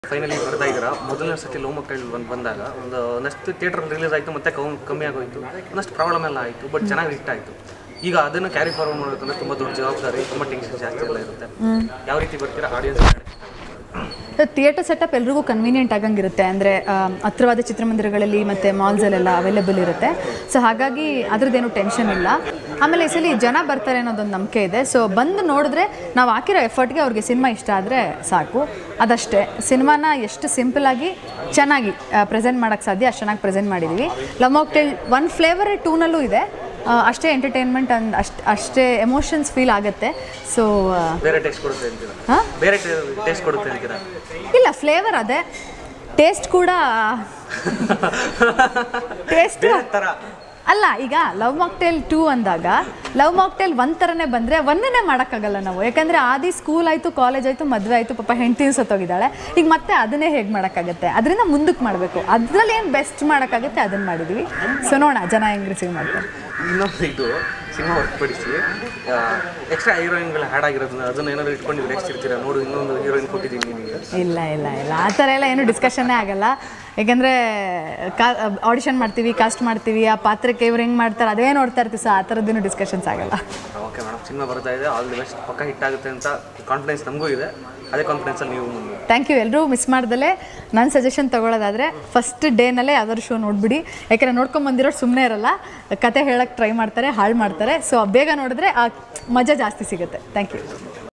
finally ಬರ್ತಾ ಇದ್ದೀರಾ ಮೊದಲನೇ ಸತಿ ಲೋ ಮಕ್ಕಳು ಬಂದು ಬಂದಾಗ ಒಂದು ಒಂದಷ್ಟು ಥಿಯೇಟರ್ ರಿಲೀಸ್ ಆಯಿತು ಮತ್ತೆ ಕೌ ಕಮ್ಮಿ ಆಗೋಯ್ತು ಒಂದಷ್ಟು ಪ್ರಾಬ್ಲಮ್ ಎಲ್ಲ ಆಯಿತು ಬಟ್ ಚೆನ್ನಾಗಿ ಹಿಟ್ ಆಯಿತು ಈಗ ಅದನ್ನು ಕ್ಯಾರಿ ಫಾರ್ವರ್ಡ್ ಮಾಡಬೇಕಂದ್ರೆ ತುಂಬ ದೊಡ್ಡ ಜವಾಬ್ದಾರಿ ತುಂಬ ಟೆನ್ಷನ್ ಜಾಸ್ತಿ ಎಲ್ಲ ಇರುತ್ತೆ ಯಾವ ರೀತಿ ಬರ್ತೀರಾ ಆಡಿಯನ್ಸ್ ಥಿಯೇಟರ್ ಸೆಟಪ್ ಎಲ್ರಿಗೂ ಕನ್ವೀನಿಯೆಂಟ್ ಆಗಂಗಿರುತ್ತೆ ಅಂದರೆ ಹತ್ರವಾದ ಚಿತ್ರಮಂದಿರಗಳಲ್ಲಿ ಮತ್ತು ಮಾಲ್ಸಲ್ಲೆಲ್ಲ ಅವೈಲೇಬಲ್ ಇರುತ್ತೆ ಸೊ ಹಾಗಾಗಿ ಅದ್ರದ್ದೇನು ಟೆನ್ಷನ್ ಇಲ್ಲ ಆಮೇಲೆ ಈ ಸಲ ಜನ ಬರ್ತಾರೆ ಅನ್ನೋದೊಂದು ನಂಬಿಕೆ ಇದೆ ಸೊ ಬಂದು ನೋಡಿದ್ರೆ ನಾವು ಹಾಕಿರೋ ಎಫರ್ಟ್ಗೆ ಅವ್ರಿಗೆ ಸಿನಿಮಾ ಇಷ್ಟ ಆದರೆ ಸಾಕು ಅದಷ್ಟೇ ಸಿನಿಮಾನ ಎಷ್ಟು ಸಿಂಪಲಾಗಿ ಚೆನ್ನಾಗಿ ಪ್ರೆಸೆಂಟ್ ಮಾಡೋಕ್ಕೆ ಸಾಧ್ಯ ಅಷ್ಟು ಚೆನ್ನಾಗಿ ಪ್ರೆಸೆಂಟ್ ಮಾಡಿದ್ದೀವಿ ಲಮಾಕ್ಟೆಲ್ ಒನ್ ಫ್ಲೇವರ್ ಟೂನಲ್ಲೂ ಇದೆ ಆ, ಅಷ್ಟೇ ಎಂಟರ್ಟೈನ್ಮೆಂಟ್ ಅಂಡ್ ಅಷ್ಟು ಅಷ್ಟೇ ಎಮೋಷನ್ಸ್ ಫೀಲ್ ಆಗುತ್ತೆ ಸೊ ಬೇರೆ ಟೇಸ್ಟ್ ಕೊಡುತ್ತೆ ಅಂತೀರಾ ಹಾಂ ಬೇರೆ ಟೇಸ್ಟ್ ಕೊಡುತ್ತೆ ಅಂತೀರಾ ಇಲ್ಲ ಫ್ಲೇವರ್ ಅದೇ ಟೇಸ್ಟ್ ಕೂಡ ಟೇಸ್ಟ್ ಬೇರೆ ಥರ ಅಲ್ಲ ಈಗ ಲವ್ ಮಾಕ್ಟೇಲ್ ಟೂ ಅಂದಾಗ ಲವ್ ಮಾಕ್ಟೇಲ್ ಒನ್ ಥರನೇ ಬಂದರೆ ಒಂದನ್ನೇ ಮಾಡೋಕ್ಕಾಗಲ್ಲ ನಾವು ಯಾಕಂದರೆ ಆದಿ ಸ್ಕೂಲ್ ಆಯಿತು ಕಾಲೇಜ್ ಆಯಿತು ಮದುವೆ ಆಯಿತು ಪಾಪ ಹೆಂಡ್ತಿನ ಸತ್ತೋಗಿದ್ದಾಳೆ ಈಗ ಮತ್ತೆ ಅದನ್ನೇ ಹೇಗೆ ಮಾಡೋಕ್ಕಾಗತ್ತೆ ಅದರಿಂದ ಮುಂದಕ್ಕೆ ಮಾಡಬೇಕು ಅದರಲ್ಲಿ ಏನು ಬೆಸ್ಟ್ ಮಾಡೋಕ್ಕಾಗುತ್ತೆ ಅದನ್ನು ಮಾಡಿದ್ದೀವಿ ಸೊ ನೋಡೋಣ ಜನ ಹೆಂಗೆ ರಿಸೀವ್ ಮಾಡ್ತಾರೆ ಇನ್ನೊಂದು ಇದು ಸಿನಿಮಾ ಹೊರತುಪಡಿಸಿ ಎಕ್ಸ್ಟ್ರಾ ಹೀರೋಯಿನ್ಗಳು ಹ್ಯಾಡ್ ಆಗಿರೋದನ್ನ ಅದನ್ನ ಏನಾದ್ರು ಇಟ್ಕೊಂಡು ನೆಕ್ಸ್ಟ್ ಇರ್ತೀರಾ ನೋಡು ಇನ್ನೊಂದು ಹೀರೋಯಿನ್ ಕೊಟ್ಟಿದ್ದೀನಿ ನಿಮಗೆ ಇಲ್ಲ ಇಲ್ಲ ಇಲ್ಲ ಆ ಥರ ಎಲ್ಲ ಏನು ಡಿಸ್ಕಷನ್ನೇ ಆಗಲ್ಲ ಯಾಕೆಂದರೆ ಕಾ ಆಡಿಷನ್ ಮಾಡ್ತೀವಿ ಕಾಸ್ಟ್ ಮಾಡ್ತೀವಿ ಆ ಪಾತ್ರಕ್ಕೆ ಇವ್ರು ಹೆಂಗೆ ಮಾಡ್ತಾರೆ ಅದೇ ನೋಡ್ತಾ ಇರ್ತೀವಿ ಸೊ ಆ ಥರದ್ದೇನು ಡಿಸ್ಕಷನ್ಸ್ ಆಗಲ್ಲ ಓಕೆ ಮೇಡಮ್ ಸಿನಿಮಾ ಬರ್ತಾ ಇದೆ ಆಲ್ ದಿ ಬೆಸ್ಟ್ ಪಕ್ಕ ಹಿಟ್ ಆಗುತ್ತೆ ಅಂತ ಕಾನ್ಫಿಡೆನ್ಸ್ ನಮಗೂ ಇದೆ ಅದೇ ಕಾನ್ಫಿಡೆನ್ಸಲ್ಲಿ ನೀವು ಮುಂದೆ ಥ್ಯಾಂಕ್ ಯು ಎಲ್ಲರೂ ಮಿಸ್ ಮಾಡ್ದಲೆ ನನ್ನ ಸಜೆಷನ್ ತೊಗೊಳೋದಾದರೆ ಫಸ್ಟ್ ಡೇನಲ್ಲೇ ಯಾವ್ದಾದ್ರು ಶೋ ನೋಡಿಬಿಡಿ ಯಾಕೆಂದರೆ ನೋಡ್ಕೊಂಬಂದಿರೋರು ಸುಮ್ಮನೆ ಇರಲ್ಲ ಕತೆ ಹೇಳೋಕ್ಕೆ ಟ್ರೈ ಮಾಡ್ತಾರೆ ಹಾಳು ಮಾಡ್ತಾರೆ ಸೊ ಬೇಗ ನೋಡಿದ್ರೆ ಆ ಮಜಾ ಜಾಸ್ತಿ ಸಿಗುತ್ತೆ ಥ್ಯಾಂಕ್ ಯು